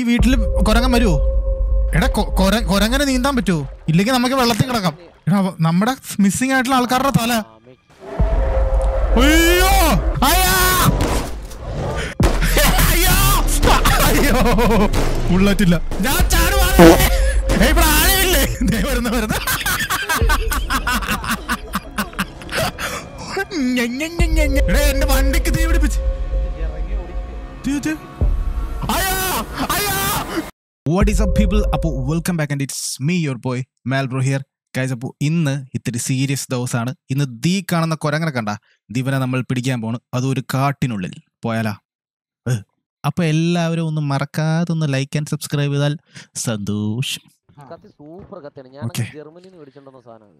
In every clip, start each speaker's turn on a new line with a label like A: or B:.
A: വീട്ടിൽ കുരങ്ങൻ വരുമോ എടാ കൊ- കൊര- കൊരങ്ങനെ നീന്താൻ പറ്റുമോ ഇല്ലെങ്കിൽ നമുക്ക് വെള്ളത്തിൽ കിടക്കാം എടാ അവ- നമ്മുടെ മിസ്സിംഗ് ആയിട്ടുള്ള ആൾക്കാരുടെ തല അയ്യോ അയ്യാ! അയ്യോ! അയ്യോ ബുള്ളറ്റില്ല ഞാൻ ചാടുവാണ് ഏയ് ഇവിടെ ആനയില്ലേ ദേ വരുന്നു വരുന്നു ഞെ, ഞെ, ഞെ, ഞെ, ഞെ. എടാ എന്റെ വണ്ടിക്ക് തീ പിടിപ്പിച്ച് ദേ, ദേ. അയ്യോ അയ്യോ വാട്ട് ഈസ് അപ്പ് പീപ്പിൾ അപ്പോൾ welcome back and it's me your boy Malbro here guys അപ്പോൾ ഇന്ന് ഇത്തിരി സീരിയസ് ദിവസമാണ് ഇന്ന് ദീ കാണുന്ന കുരങ്ങനെ കണ്ട ദിവനെ നമ്മൾ പിടിക്കാൻ പോണ് അതും ഒരു കാട്ടിനുള്ളിൽ പോയാലാ ഏ. അപ്പൊ എല്ലാവരും ഒന്ന് മറക്കാതെ ഒന്ന് ലൈക്ക് ആൻഡ് സബ്സ്ക്രൈബ് ചെയ്താൽ സന്തോഷം
B: കത്തി സൂപ്പർ കത്തിയാണ് ഞാൻ
A: Okay.
B: ജർമ്മനിയിൽ നിന്ന് മേടിച്ചോണ്ടുവന്ന സാധനമാണ്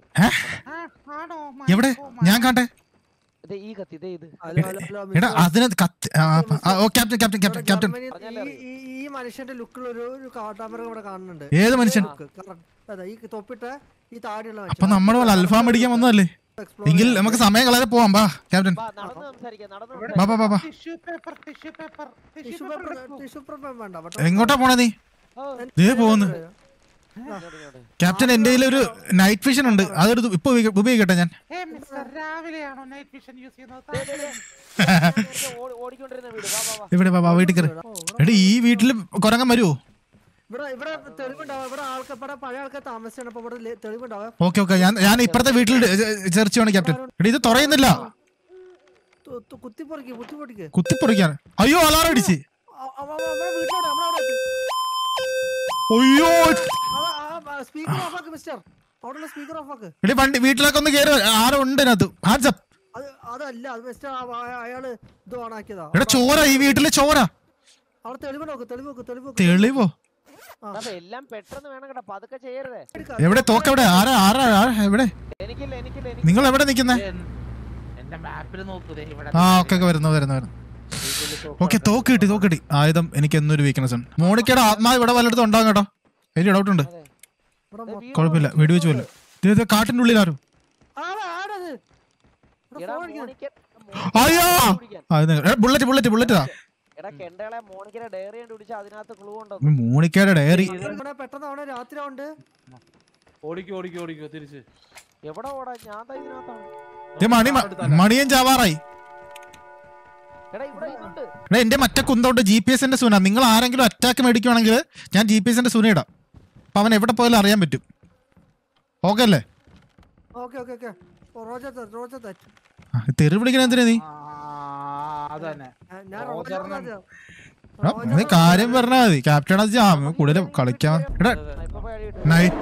A: ഏ? എവിടെ ഞാൻ കാട്ടെ
B: ഇത് ഈ കത്തി ഇതേ ഇത്
C: ഹലോ, ഹലോ, ഹലോ,
A: എടാ
C: മിസ്റ്റർ.
A: അതിനകത്ത് കത്തി ആ, ആ, ഓ ക്യാപ്റ്റൻ ക്യാപ്റ്റൻ ക്യാപ്റ്റൻ
C: ഇവിടെ
A: ക്യാപ്റ്റൻ
C: ജർമ്മനിയിൽ
B: പറഞ്ഞാലേ
C: ഈ- ഈ- ഈ മനുഷ്യന്റെ ലുക്കിൽ ഒരു ഒരു കാട്ടാമരം ഇവിടെ കാണുന്നുണ്ട്
A: ഏത് മനുഷ്യൻ
C: look, correct. അതെ ഈ തൊപ്പിട്ട ഈ താടിയുള്ള
A: അപ്പൊ നമ്മൾ പോലെ അൽഫാം മേടിക്കാൻ വന്നതല്ലേ
C: explore
A: എങ്കിൽ
C: ചെയ്യാൻ.
A: നമുക്ക് സമയം കളയാതെ പോവാം ബാ ക്യാപ്റ്റൻ
B: വാ, നടന്ന് സംസാരിക്കാം നടന്ന്
A: ബാ
B: സംസാരിക്കാം.
A: ബാ ബാ ബാ
D: tissue paper tissue paper
C: Tissue paper- tissue paper വേണ്ട, but
A: എങ്ങോട്ടാ പോണേ നീ
B: ഓ,
A: ദേ പോകുന്നു
B: ഇങ്ങോട്ട്, ഇങ്ങോട്ട്.
A: ക്യാപ്റ്റൻ എന്റെ ഒരു നൈറ്റ് വിഷൻ ഉണ്ട് അതെടുത്ത് ഇപ്പൊ ഉപയോഗി- ഉപയോഗിക്കട്ടെ ഞാൻ
D: ഏ മിസ്റ്റർ രാവിലെയാണോ നൈറ്റ് വിഷൻ യൂസ് ചെയ്യുന്നത്
B: ദേ, ദേ, ദേ. ഞാൻ നേരത്തെ ഓടി- ഓടിക്കൊണ്ടിരുന്ന വീട് വാ വാ വാ
A: ഇവിടെ വാ, വാ വീട്ടിൽ കയറി
C: ഓ, ഇവിടെ-
A: എടി ഈ വീട്ടിൽ കുരങ്ങൻ വരുമോ
C: ഇവിടെ ഇവിടെ തെളിവുണ്ടാവും ഇവിടെ ആൾക്കാർ ഇവിടെ പഴയ ആൾക്കാർ താമസിച്ചാണ് അപ്പൊ ഇവിടെ ലെ- തെളിവുണ്ടാവും
A: ഓക്കെ ഓക്കെ ഞാൻ ഞാൻ ഇപ്പുറത്തെ വീട്ടിൽ സെർച്ച് ചെയ്യണം ക്യാപ്റ്റൻ എടി ഇത് തുറയുന്നില്ല
C: തു- തു- കുത്തിപ്പൊറിക്ക് കുത്തിപ്പൊറിക്ക്
A: കുത്തിപ്പൊറിക്കാൻ അയ്യോ അലാറം അടിച്ച്
C: നമ്മുടെ വീട്ടിലോട്ട് നമ്മളവിടെ
A: അയ്യോ
C: സ്പീക്കർ ഓഫ് ആക്ക് മിസ്റ്റർ അവിടെയുള്ള സ്പീക്കർ ഓഫ് ആക്ക്
A: എടി വണ്ടി വീട്ടിലൊക്കെ ഒന്ന് കയറി ആരോ ഉണ്ട് ഇതിനകത്ത് ഹാൻഡ്സ് അപ്പ്
C: അത് അതല്ല അത് മിസ്റ്റർ അയാള് ഇത് ഓണാക്കിയതാ
A: എടാ ചോര ഈ വീട്ടിലെ ചോര
C: അവിടെ തെളിവ് നോക്ക് തെളിവ് നോക്ക് തെളിവ് നോക്ക്
A: തെളിവോ
B: അതെ, എല്ലാം പെട്ടെന്ന് വേണം കേട്ടോ പതുക്കെ ചെയ്യരുതേ
C: എടുക്ക.
A: എവിടെ തോക്ക് എവിടെ ആരാ ആരാ ആരാ എവിടെ
B: എനിക്കില്ല എനിക്കില്ല എനിക്ക്
A: നിങ്ങൾ എവിടെ നിൽക്കുന്നേ
D: എന്റെ മാപ്പിൽ നോക്കൂ ദേ ഇവിടെ
A: ആ ഓക്കെ ഓക്കെ വരുന്നു വരുന്നു വരുന്നു ഓക്കെ തോക്ക് കിട്ടി തോക്ക് കിട്ടി ആയുധം എനിക്ക് എന്നൊരു വീക്ക്നെസ് ഉണ്ട് മോണിക്കയുടെ ആത്മാവ് ഇവിടെ വല്ലയിടത്തും ഉണ്ടാകും കേട്ടോ എനിക്ക് ഡൗട്ട് ഉണ്ട്
B: അതെ.
C: ഇവിടെ
B: ദേ,
C: മൊ-
B: വീട്
A: കുഴപ്പമില്ല വെടിവെച്ച് പോലെ ഇത് ഇത് കാട്ടിന്റെ ഉള്ളിൽ ആരും
C: ആരാ ആരത് ഇവിടെ
B: എടാ,
C: phone അടിക്കുന്നു.
B: മോണിക്ക-
A: അയ്യോ
B: കുടിക്കാൻ.
A: ബുള്ളറ്റ് ബുള്ളറ്റ് ബുള്ളറ്റ്
B: എടാ കെണ്ടകളെ മോണിക്കയുടെ ഡയറി കണ്ടുപിടിച്ച അതിനകത്ത് ക്ലൂ ഉണ്ടോ
A: മോണിക്കയുടെ ഡയറി
C: ഇവിടെ പെട്ടെന്ന് അവിടെ രാത്രി ആവുണ്ട്
E: ഓടിക്കോ ഓടിക്കോ ഓടിക്കോ തിരിച്ച്
B: എവിടെ ഓടാ ഞാൻ ദാ ഇതിനകത്താണ്
A: ഇത് മണി മണിയൻ ചാവാറായി
B: എടാ ഇവിടെ ഇതുണ്ട്
A: എടാ എന്റെ മറ്റേ കുന്തോണ്ട് ജി പി എസിന്റെ സൂന നിങ്ങൾ ആരെങ്കിലും അറ്റാക്ക് മേടിക്കുവാണെങ്കിൽ ഞാൻ ജി പി എസിന്റെ സൂന ഇടാം അപ്പൊ അവൻ എവിടെ പോയാലും അറിയാൻ പറ്റും ഓക്കെ അല്ലേ
C: ഓക്കെ ഓക്കെ ഓക്കെ റോജർ തെറ്റ് റോജർ തെറ്റ്
A: ആ, തെറി വിളിക്കണ എന്തിനാ നീ
E: ആ അത് തന്നെ
C: ഞാൻ
E: റോജർ
C: റോജർ
E: നെ-
A: എടാ, നീ കാര്യം പറഞ്ഞാ മതി ക്യാപ്റ്റൻ അത് ജാ കൂടുതൽ കളിക്കാൻ എടാ
B: ആ, ഇപ്പൊ പോയി അടി കിട്ടും.
A: നൈറ്റ്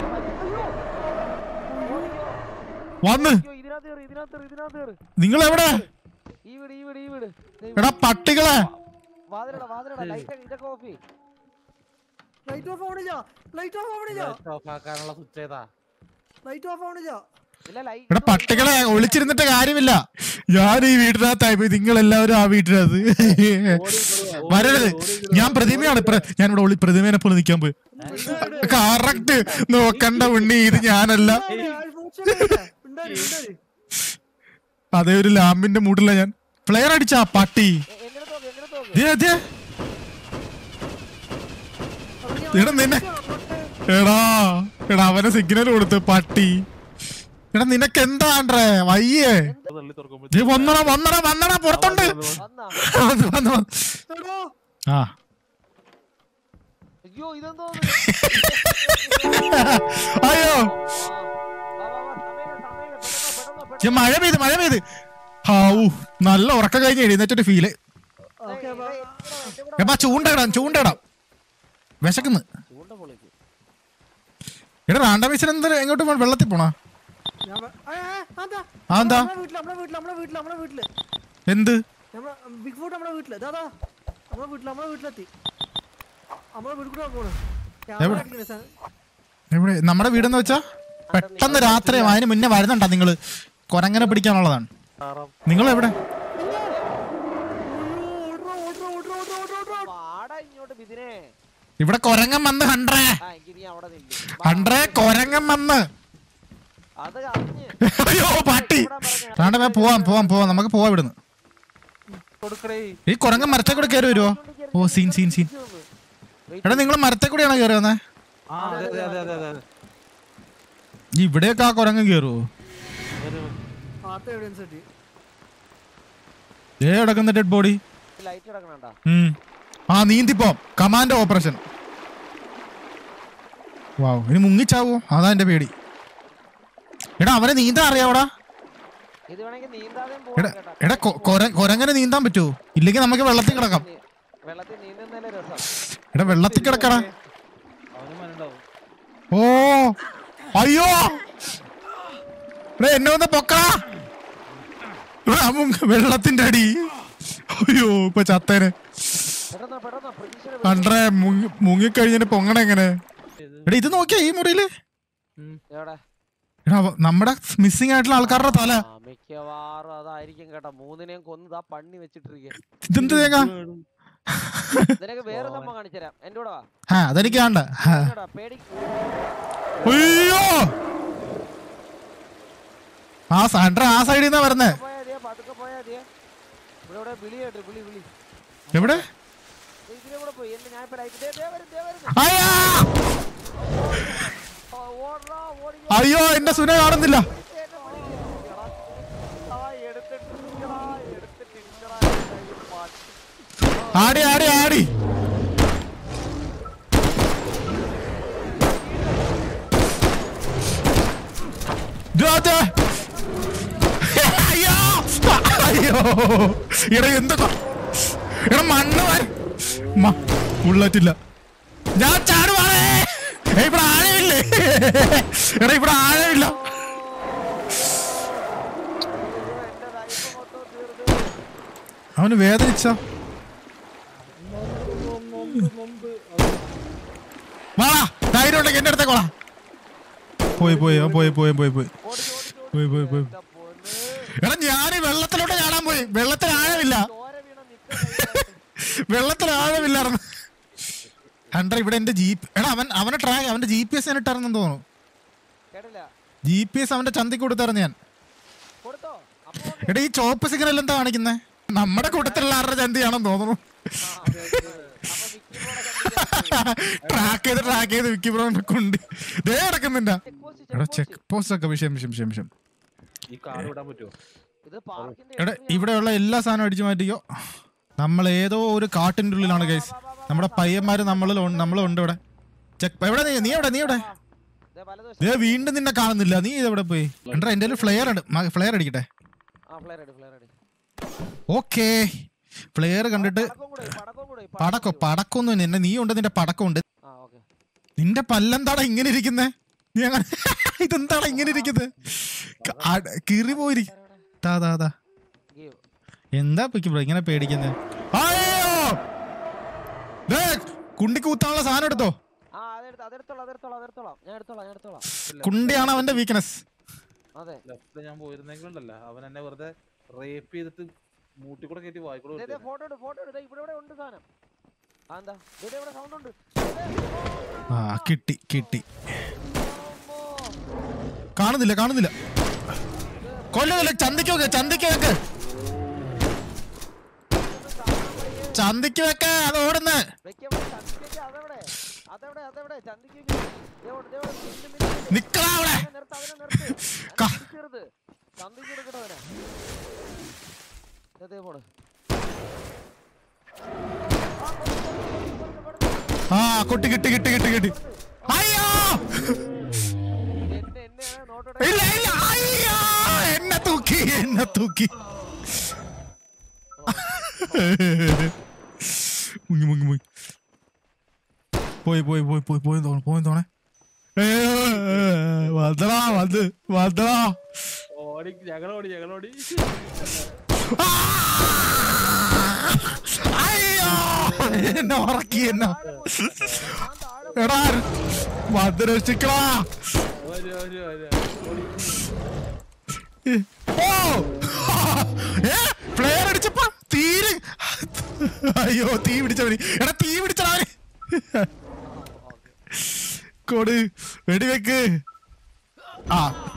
A: വന്ന്
B: അയ്യോ, ഇതിനകത്ത് കേറ്, ഇതിനകത്ത് കേറ്, ഇതിനകത്ത് കേറ്.
A: നിങ്ങൾ എവിടെ
B: ഈ വീട് ഈ വീട് ഈ വീട് ദേ
A: എടാ പട്ടികളെ
B: വാതിലടാ വാതിലടാ ലൈറ്റ് ഇതൊക്കെ ഓഫ് ചെയ്യ്
C: ലൈറ്റ് ഓഫ് ആവണില്ല ലൈറ്റ് ഓഫ് ആവണില്ല
E: ലൈറ്റ് ഓഫ് ആക്കാനുള്ള സ്വിച്ച് ഏതാ
C: ലൈറ്റ് ഓഫ് ആവണില്ല
B: ഇല്ല ലൈറ്റ്
A: എടാ പട്ടികളെ ഒളിച്ചിരുന്നിട്ട് കാര്യമില്ല ഞാൻ ഈ വീട്ടിനകത്തായി നിങ്ങൾ എല്ലാവരും ആ വീട്ടിനകത്ത് വരരുത് ഞാൻ പ്രതിമയാണ് പ്ര- ഞാൻ ഇവിടെ ഒളി പ്രതിമേനെ പോലെ നിൽക്കാൻ പോയി കറക്റ്റ് നോക്കണ്ട ഉണ്ണി ഇത് ഞാനല്ല
C: ഉണ്ടായി ഉണ്ടായി
A: അതേ ഒരു ലാമ്പിന്റെ മൂടില്ല ഞാൻ ഫ്ലെയർ അടിച്ചാ പട്ടി
B: എങ്ങനെ തോക്ക് എങ്ങനെ തോക്ക്
A: ദേ, ദേ. എടാ നിന്നെ എടാ എടാ അവനെ സിഗ്നൽ കൊടുത്ത് പട്ടി എടാ നിനക്ക് എന്താണ്ടേ വയ്യേ
E: തള്ളി തുറക്കുമ്പോ
A: ദേ, വന്നടാ വന്നടാ വന്നടാ പുറത്തുണ്ട്
B: വന്നാ
A: വന്ന്, വന്ന്, വന്ന്.
C: എടോ
A: ആ
B: അയ്യോ ഇതെന്തോ
A: അയ്യോ ഛെ, മഴ പെയ്ത് മഴ പെയ്ത് ഹാവൂ നല്ല ഉറക്കം കഴിഞ്ഞ് എഴുന്നേറ്റൊരു ഫീല്
C: ഓക്കെ
A: എപ്പാ ചൂണ്ടയിടാം ചൂണ്ടയിടാം വിശക്കുന്നു എടാ റാണ്ടമീശൻ എന്താ എങ്ങോട്ട് പോണം വെള്ളത്തിൽ പോണോ
C: ഞാൻ വ- ഏ, ഏ, അതാ.
A: ആ, എന്താ?
C: നമ്മളെ വീട്ടില് നമ്മളെ വീട്ടില് നമ്മളെ വീട്ടില് നമ്മളെ വീട്ടില്
A: എന്ത്
C: നമ്മളെ ബിഗ് ഫുഡ് നമ്മളെ വീട്ടില് ദാ ദാ. നമ്മളെ വീട്ടില് നമ്മളെ വീട്ടിലെത്തി നമ്മളെ വീട്ടിൽ കൂടെ പോണ്
A: എവിടെ?
C: ക്യാമറ അടിക്കുന്ന സാധനം.
A: എവിടെ നമ്മുടെ വീടെന്ന് വെച്ചാ പെട്ടെന്ന് രാത്രി അതിന് മുന്നേ വരുന്നുണ്ടാ നിങ്ങള് കൊരങ്ങനെ പിടിക്കാനുള്ളതാണ് നിങ്ങൾ എവിടെ
C: ഓ, ഓടറോ, ഓടറോ, ഓടറോ, ഓടറോ, ഓടറോ, ഓടറോ.
B: വാടാ ഇങ്ങോട്ട് ബിദിനെ
A: ഇവിടെ കൊരങ്ങൻ വന്ന് ഹൺഡ്രേ
B: ആ എങ്കിൽ നീ അവിടെ നില്ല്
A: ഹൺഡ്രേ കൊരങ്ങൻ വന്ന്
B: അത് അറിഞ്ഞ്
A: അയ്യോ പാട്ടി റാണ്ടമേ പോവാം പോവാം പോവാം നമുക്ക് പോവാം ഇവിടുന്ന്
E: കൊടുക്കടേ
A: ഈ കൊരങ്ങൻ മരത്തെ കൂടെ കയറി വരുവോ ഓ സീൻ സീൻ സീൻ എടാ നിങ്ങൾ മരത്തെ കൂടിയാണോ കയറി വന്നേ
E: ആ അതെ അതെ അതെ അതെ അതെ
A: ഈ ഇവിടെയൊക്കെ ആ കുരങ്ങൻ കയറുവോ
C: ആദ്യത്തെ എവിഡൻസ് കിട്ടി
A: ഏ കിടക്കുന്ന ഡെഡ് ബോഡി
B: ലൈറ്റ് കിടക്കണണ്ട
A: ആ നീന്തിപ്പോ കമാൻഡോ ഓപ്പറേഷൻ വാവ് ഇനി മുങ്ങിച്ചാവോ അതാ എന്റെ പേടി എടാ അവനെ നീന്താൻ അറിയാവടാ
B: ഇത് വേണമെങ്കിൽ നീന്താതെയും
A: എടാ
B: പോകാം കേട്ടോ.
A: എടാ കൊ- കൊര- കൊരങ്ങനെ നീന്താൻ പറ്റുമോ ഇല്ലെങ്കിൽ നമുക്ക് വെള്ളത്തിൽ കിടക്കാം
B: നീ- വെള്ളത്തിൽ നീന്തുന്നതിലെ രസം
A: എടാ വെള്ളത്തിൽ കിടക്കടാ
E: അവനും മനണ്ടാവും
A: ഓ അയ്യോ എടാ എന്നെ ഒന്ന് പൊക്കടാ എടാ, മുങ്ങ- വെള്ളത്തിന്റെ അടി അയ്യോ ഇപ്പൊ ചത്തേനെ
B: പെട്ടെന്ന് പെട്ടെന്ന് പ്രതീക്ഷയുടെ
A: അണ്ടേ മുങ്ങി മുങ്ങിക്കഴിഞ്ഞിട്ട് പൊങ്ങണ എങ്ങനെ എടാ ഇത് നോക്കിയാ ഈ മുറിയില്
B: എവിടെ
A: എടാ അവ- നമ്മുടെ മിസ്സിംഗ് ആയിട്ടുള്ള ആൾക്കാരുടെ തല
B: ആ, മിക്കവാറും അതായിരിക്കും കേട്ടോ മൂന്നിനെയും കൊന്നതാ പണ്ണി വെച്ചിട്ടിരിക്കുക
A: ഇതെന്ത് തേങ്ങ
B: നിനക്ക് വേറെ സംഭവം കാണിച്ചു തരാം എന്റെ കൂടെ വാ
A: ആ അതെനിക്ക് വേണ്ട ഹാ.
B: എടാ, പേടി
A: അയ്യോ ആ സാൻഡ്ര ആ സൈഡിൽ നിന്നാ വരുന്നേ
B: പോയാ മതിയെ പതുക്കെ പോയാ മതിയെ ഇവിടെ ഇവിടെ വിളി കേട്ട് വിളി വിളി
A: എവിടെ
B: ദേ ഇതിലെ കൂടെ പോയി എന്നെ ഞാൻ ഇപ്പൊ ലൈറ്റ് ദേ ദേ വരും ദേ വരും
A: അയ്യാ
B: ഓ, ഓടടാ ഓടി
A: അയ്യോ എന്റെ സുന കാണുന്നില്ല
B: എന്നെ പിടിക്കടാ. ആ എടുത്തിട്ടിരിക്കടാ എടുത്തിട്ടിരിക്കടാ എന്റെ ഈ പാട്ട്.
A: ആടി ആടി ആടി ദേ, ദേ. അയ്യോ അയ്യോ എടാ എന്തൊക്കെ എടാ മണ്ണ് വാരി മ- ബുള്ളറ്റില്ല ഞാൻ ചാടുവാണേ ഏയ്, ഇവിടെ ആഴമില്ലേ എടാ ഇവിടെ ആഴമില്ല
B: എന്റെ ലൈഫ് മൊത്തം തീർന്നു
A: അവന് വേദനിച്ച വാടാ ധൈര്യം ഉണ്ടെങ്കിൽ എന്റെ അടുത്തേക്കോളാ പോയി പോയി അവൻ പോയി പോയി പോയി പോയി
B: ഓടി ഓടി ഓടി
A: പോയി പോയി പോയി
B: എന്റെ പൊന്ന്
A: എടാ ഞാൻ ഈ വെള്ളത്തിലോട്ട് ചാടാൻ പോയി വെള്ളത്തിൽ ആഴമില്ല
B: ചോര വീണ നിക്ക
A: വെള്ളത്തിൽ ആഴമില്ലായിരുന്നു ഹണ്ടർ ഇവിടെ എന്റെ ജീപ്പ് എടാ അവൻ അവനെ ട്രാക്ക് അവന്റെ ജി പി എസ് ഞാൻ ഇട്ടായിരുന്നെന്ന് തോന്നുന്നു
B: കേട്ടില്ല
A: ജി പി എസ് അവന്റെ ചന്തിക്ക് കൊടുത്തായിരുന്നു ഞാൻ
B: കൊടുത്തോ അപ്പൊ ഓക്കേ.
A: എടാ ഈ ചോപ്പ് സിഗ്നൽ എന്താ കാണിക്കുന്നേ നമ്മുടെ കൂട്ടത്തിലുള്ള ആരുടെ ചന്തിയാണെന്ന് തോന്നുന്നു
B: ആ, അപ്പൊ വിക്കി ബ്രോടെ കണ്ടില്ല.
A: ട്രാക്ക് ചെയ്ത് ട്രാക്ക് ചെയ്ത് വിക്കി ബ്രോ കൊണ്ട് ദേ കിടക്കുന്നുണ്ട
B: Check post, check
A: എടാ
B: post.
A: ചെക്ക് പോസ്റ്റ് ഒക്കെ വിഷയം വിഷയം വിഷയം വിഷയം
E: ഈ കാർ വിടാൻ പറ്റുമോ
B: ഇത് പാർക്കിന്റെ
A: എടാ ഇവിടെയുള്ള എല്ലാ സാധനവും അടിച്ചു മാറ്റിക്കോ നമ്മൾ ഏതോ ഒരു കാട്ടിന്റെ ഉള്ളിലാണ് ഗൈസ് നമ്മുടെ പയ്യന്മാര് നമ്മളിൽ ഉണ്ട്- നമ്മളും ഉണ്ട് ഇവിടെ ചെക്ക് എവിടെ നീ നീ എവിടെ നീ എവിടെ
B: ദേ വലതുവശം.
A: ദേ വീണ്ടും നിന്നെ കാണുന്നില്ല നീ എവിടെ പോയി എണ്ടാ എന്റെ ഫ്ലെയർ ഉണ്ട് ഫ്ലെയർ അടിക്കട്ടെ
B: ആ ഫ്ലെയർ അടി ഫ്ലെയർ അടി
A: ഓക്കേ ഫ്ലെയർ കണ്ടിട്ട്
B: പടക്കം കൂടെ പടക്കം കൂടെ
A: പടക്കോ പടക്കൊന്നും എന്നെ നീ ഉണ്ട് നിന്റെ പടക്കമുണ്ട്
B: ആ ഓക്കെ
A: നിന്റെ പല്ലെന്താടാ ഇങ്ങനെ ഇരിക്കുന്നേ നീ അങ്ങനെ ഇതെന്താടാ ഇങ്ങനെ ഇരിക്കുന്നത് ക- അട- കിറി പോയിരി താ താ താ
B: ഗീവ്
A: എന്താ പൊയ്ക്ക് ബ്രോ ഇങ്ങനെ പേടിക്കുന്നത് അയ്യോ ദേ, കുണ്ടിക്ക് കുത്താനുള്ള സാധനം എടുത്തോ
B: ആ അതെടുത്ത് അതെടുത്തോളാം അതെടുത്തോളാം അതെടുത്തോളാം ഞാൻ എടുത്തോളാം ഞാൻ എടുത്തോളാം
A: കുണ്ടിയാണ് അവന്റെ വീക്ക്നെസ്
B: അതെ
E: ലെഫ്റ്റില് ഞാൻ പോയിരുന്നെങ്കിലുണ്ടല്ലോ അവൻ എന്നെ വെറുതെ റേപ്പ് ചെയ്തിട്ട് മൂട്ടി കൂടെ കയറ്റി വായിക്കൂടെ
B: ദേ, ദേ, ഫോട്ടോ എടു ഫോട്ടോ എടു ദേ, ഇവിടെ ഇവിടെ ഉണ്ട് സാധനം ആ എന്താ ദേ, ദേ, ഇവിടെ സൗണ്ട് ഉണ്ട് ദേ, ദേ,
A: ആ കിട്ടി കിട്ടി
B: അമ്മോ.
A: കാണുന്നില്ല കാണുന്നില്ല കൊല്ലുന്നില്ല ചന്തിക്ക് വെക്ക് ചന്തിക്ക് വെക്ക് ചന്തിക്ക് വെക്ക അത് ഓടുന്ന്
B: വെക്കാൻ വേണ്ടി ചന്തിക്ക് അതെവിടെ അതെവിടെ അതെവിടെ ചന്തിക്ക് ദേ, ഇവിടെ, ദേ, ഇവിടെ, മിന്നു, മിന്നു, മിന്നു.
A: നിക്കടാ അവിടെ
B: അതിനെ നിർത്ത് അതിനെ നിർത്ത്
A: ക-
B: ചെറുത് ചന്തിക്ക് എടുക്കണവനെ ദേ, ദേ, പോണ്
A: ആ കൊട്ടി കിട്ടി കിട്ടി കിട്ടി കിട്ടി അയ്യോ
B: എന്നെ എന്നെ നോട്ടോടെ
A: ഇല്ല ഇല്ല അയ്യോ എന്നെ തൂക്കി എന്നെ തൂക്കി മുങ്ങി മുങ്ങി മുങ്ങി പോയി പോയി പോയി പോയി പോയി തോന്നു പോയി തോണേ വന്നടാ വന്ന് വന്നടാ
E: ഓടി ഞങ്ങളോടി ഞങ്ങളോടി
A: ആ! അയ്യോ എന്നെ ഉറക്കി എന്നെ എടാ വന്ന് രക്ഷിക്കടാ
E: ഒരു ഒരു ഒരു ഓടി
A: ഓ ഏ ഫ്ലെയർ അടിച്ചപ്പോ തീരെ അയ്യോ തീ പിടിച്ചവന് എടാ തീ പിടിച്ചവന് കോട് വെടിവെക്ക് ആ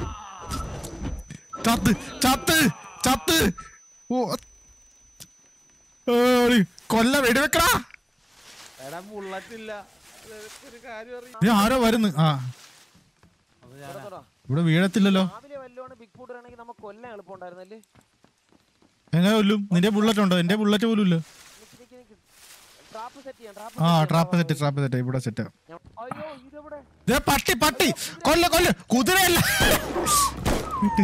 A: ചത്ത് ചത്ത് ചത്ത് ഓ ഏടി, കൊല്ല വെടിവെക്കടാ
E: എടാ ബുള്ളറ്റ് ഇല്ല ഒരു കാര്യം അറിയാം
A: ഇത് ആരോ വരുന്നു ആ
E: അത് ഞാൻ
B: ഇവിടെത്തോടാ.
A: ഇവിടെ വീഴത്തില്ലല്ലോ
B: രാവിലെ വല്ലോണ് ബിഗ് ഫുഡ് ആണെങ്കിൽ നമുക്ക് കൊല്ലാൻ എളുപ്പമുണ്ടായിരുന്നല്ലേ
A: എങ്ങനെ കൊല്ലും നിന്റെ ബുള്ളറ്റ് ഉണ്ടോ എന്റെ ബുള്ളറ്റ് പോലും ഇല്ല
B: നിക്ക് നിക്ക് നിക്ക് ട്രാപ്പ് സെറ്റ് ചെയ്യാം ട്രാപ്പ്
A: ആ ട്രാപ്പ് സെറ്റ് ട്രാപ്പ് സെറ്റ് ഇവിടെ സെറ്റ്
B: അയ്യോ ഇതെവിടെ
A: ദേ പട്ടി പട്ടി കൊല്ല കൊല്ല കുതിരയല്ല വിട്ട്.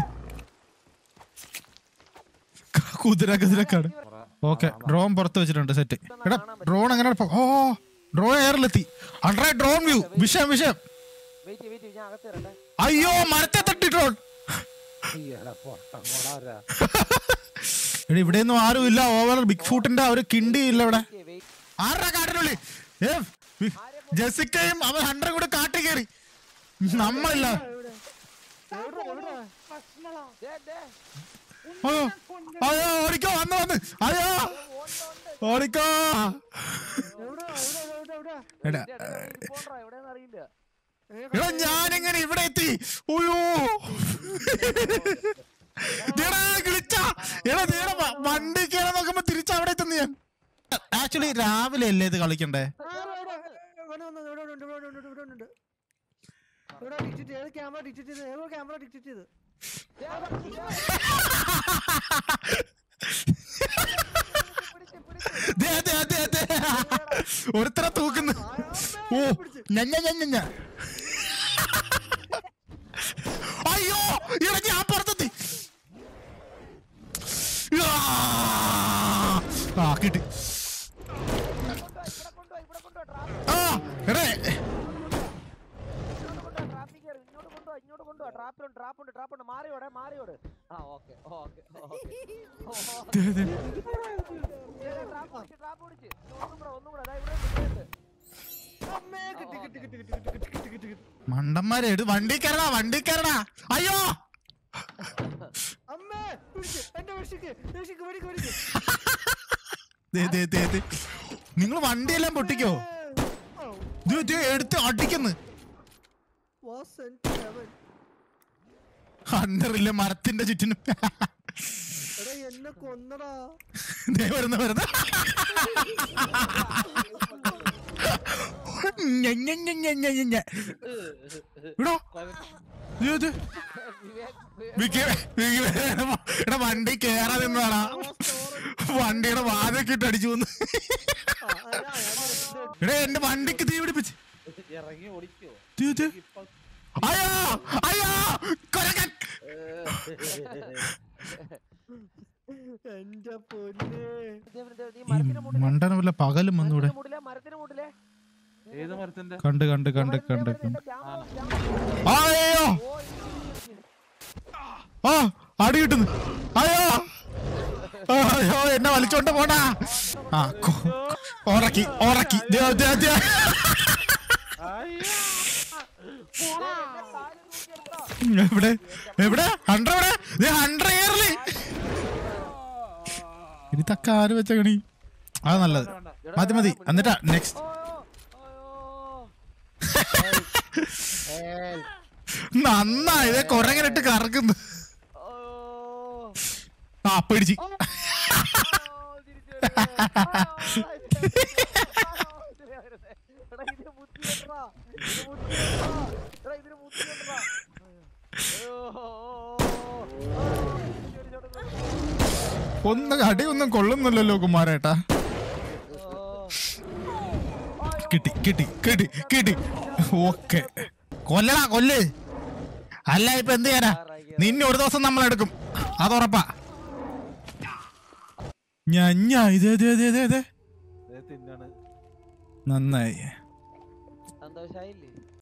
A: കുതിര കുതിരക്കാട് ഓക്കെ ഡ്രോൺ പുറത്ത് വെച്ചിട്ടുണ്ട് സെറ്റ് എടാ ഡ്രോൺ എങ്ങനെ പോ- ഓ ഡ്രോൺ എയറിലെത്തി അണ്ടേ ഡ്രോൺ വ്യൂ വിഷയം വിഷയം
B: വെയിറ്റ് വെയിറ്റ് ഞാൻ അകത്ത് വരട്ടെ
A: അയ്യോ മരത്തെ തട്ടി ഡ്രോൺ
E: എടാ പൊട്ടം കൊടാരാ
A: എടാ ഇവിടെ ഒന്നും ആരും ഇല്ല ഓവർ ബിഗ് ഫൂട്ടിന്റെ ഒരു കിണ്ടി ഇല്ല ഇവിടെ
B: വെയിറ്റ്
A: ആരുടെ കാട്ടിനുള്ളിൽ ഏ, വി- ജെസിക്കയും അവൻ ഹൺഡ്രഡ് കൂടെ കാട്ടി കയറി നമ്മളില്ല
C: എവിടെ എവിടെ
B: ദേ ദേ
A: അയ്യോ അയ്യോ ഓടിക്കോ വന്ന് വന്ന് അയ്യോ ഓടിക്കോ
C: എവിടെ എവിടെ എവിടെ എവിടെ
A: എടാ
B: പോണ്ടാ എവിടെയെന്ന് അറിയില്ല
A: എടാ ഞാനെങ്ങനെ ഇവിടെ എത്തി ഓയോ എടാ ഗ്ലിച്ച എടാ നീടെ വണ്ടി കയറാൻ നോക്കുമ്പോ തിരിച്ച് അവിടെ എത്തുന്നു ഞാൻ ആക്ച്വലി രാവിലെ അല്ലേ ഇത് കളിക്കണ്ടേ
C: ആ, എവിടെ, എവിടെ, ഇവിടെ വന്നു, ഇവിടെ ഉണ്ട്, ഇവിടെ ഉണ്ട്, ഇവിടെ ഉണ്ട്. ഇവിടെ ഡിക്റ്റേറ്റ് ചെയ്ത് ക്യാമറ ഡിക്റ്റേറ്റ് ചെയ്ത് ഏതോ ക്യാമറ ഡിക്റ്റേറ്റ് ചെയ്ത്
A: ദേ, ദേ, ദേ, ദേ. ഒരുത്തരെ തൂക്കുന്നു ഓ ഞഞ്ഞ ഞഞ്ഞ ഞ. അയ്യോ ഇട ഞാൻ പുറത്തെത്തി ആ. ആ കിട്ടി ആ എടേ
B: ട്രാഫിക് ഇങ്ങോട്ട് കൊണ്ടുവാ ഇങ്ങോട്ട് കൊണ്ടുവാ ട്രാപ്പിലുണ്ട് ട്രാപ്പുണ്ട് ട്രാപ്പുണ്ട് മാറിയോടെ മാറിയോട് ആ ഓക്കെ ഓക്കെ ഓക്കെ
A: ദേ, ദേ.
B: ട്രാപ്പ് പിടിച്ച് ട്രാപ്പ് പിടിച്ച് ഒന്നും കൂടെ ഒന്നും കൂടെ ദാ ഇവിടെ ഉണ്ട്, ഇവിടെ ഉണ്ട്.
C: അമ്മേ കിട്ടി കിട്ടി കിട്ടി കിട്ടി കിട്ടി കിട്ടി കിട്ടി കിട്ടി കിട്ടി
A: മണ്ടന്മാരെ എടു വണ്ടി കയറടാ വണ്ടി കയറടാ അയ്യോ
C: അമ്മേ പിടിച്ച് എന്റെ രക്ഷിക്ക് രക്ഷിക്ക് വെടിക്ക് വെടിക്ക്
A: ദേ, ദേ, ദേ, ദേ. നിങ്ങൾ വണ്ടിയെല്ലാം പൊട്ടിക്കോ ദേ, ദേ, എടുത്ത് അടിക്കുന്നു
C: വാസ് സെന്റ് ഹെവൻ
A: ഹണ്ടറില്ല മരത്തിന്റെ ചുറ്റിനും
C: എടാ എന്നെ കൊന്നടാ
A: ദേ വരുന്ന വരുന്ന ഞ, ഞ, ഞ, ഞ, ഞ, ഞ, ഞ. ഇടോ ദേ, ദേ. വിക്കി, വിക്കി, എടാ വണ്ടി കേറാ നിന്നാടാ വണ്ടിയുടെ വാതൊക്കെ അടിച്ചു വന്ന്
C: ആ, ആ, ഞാൻ- ഞാൻ ഇത്
A: എടാ എന്റെ വണ്ടിക്ക് തീ പിടിപ്പിച്ച്
E: ഇറങ്ങി ഓടിക്കോ
A: ദേ, ദേ.
E: ഇപ്പൊ
A: അയ്യോ അയ്യോ കൊരകൻ
C: എന്റെ പൊന്നെ
B: ദേ, ദേ, ദേ, ഈ മരത്തിന്
A: ഈ
B: മുകളിലെ-
A: മണ്ടന വല്ല പകലും വന്നൂടെ
B: മരത്തിന് മുകളിലെ മരത്തിന് മുകളിലെ
E: ഏത് മരത്തിന്റെ
A: കണ്ട് കണ്ട് കണ്ട്
B: ഇവിടെ
A: കണ്ട്
B: ഇവിടെ
A: കണ്ട്
B: ഇവിടെ ക്യാമറ, ക്യാമറ.
A: അയ്യോ
B: ഓ, ഇത്
A: ആ അടി കിട്ടുന്നു അയ്യോ അയ്യോ എന്നെ വലിച്ചോണ്ട് പോടാ ആ കൊ- ഉറക്കി ഉറക്കി ദേ, ദേ, ദേ. എവിടെ എവിടെ ഹൺഡ്രഡ് എവിടെ ദേ ഹൺഡ്രഡ് ഏറില് ഇനി തക്ക ആര് വെച്ച കണി അത് നല്ലത് മതി മതി എന്നിട്ടാ നെക്സ്റ്റ് നന്നായി ഇതേ കൊരങ്ങനിട്ട് കറക്കുന്നു ആ പിടിച്ച് ഒന്നും അടിയൊന്നും കൊള്ളുന്നില്ലല്ലോ കുമാരേട്ടാ കിട്ടി കിട്ടി കിട്ടി കിട്ടി ഓക്കെ കൊല്ലടാ കൊല്ല് അല്ല ഇപ്പൊ എന്ത് ചെയ്യാനാ നിന്നെ ഒരു ദിവസം നമ്മൾ എടുക്കും അതുറപ്പാ ഞഞ്ഞ ഇതേ ഇതേ ഇതേ ഇതേ ഇതേ
E: ദേ തിന്നാണ്
A: നന്നായി
B: സന്തോഷായില്ലേ